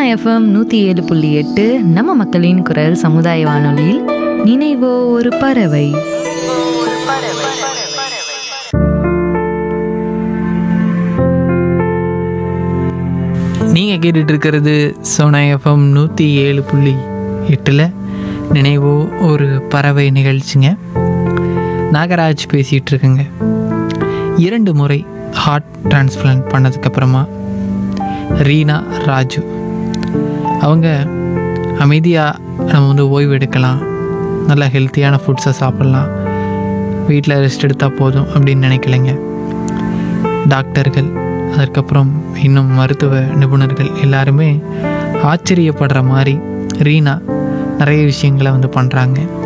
FM நூற்றி ஏழு புள்ளி எட்டு நம்ம மக்களின் குரல் சமுதாய வானொலியில் நினைவோ ஒரு பறவை நீங்கள் கேட்டுட்டு இருக்கிறது சோனா எஃப்எம் நூற்றி ஏழு புள்ளி எட்டில் நினைவோ ஒரு பறவை நிகழ்ச்சிங்க நாகராஜ் பேசிகிட்டு இருக்குங்க இரண்டு முறை ஹார்ட் டிரான்ஸ்பிளான்ட் பண்ணதுக்கப்புறமா ரீனா ராஜு அவங்க அமைதியாக நம்ம வந்து ஓய்வு எடுக்கலாம் நல்லா ஹெல்த்தியான ஃபுட்ஸை சாப்பிட்லாம் வீட்டில் ரெஸ்ட் எடுத்தால் போதும் அப்படின்னு நினைக்கலைங்க டாக்டர்கள் அதற்கப்புறம் இன்னும் மருத்துவ நிபுணர்கள் எல்லாருமே ஆச்சரியப்படுற மாதிரி ரீனா நிறைய விஷயங்களை வந்து பண்ணுறாங்க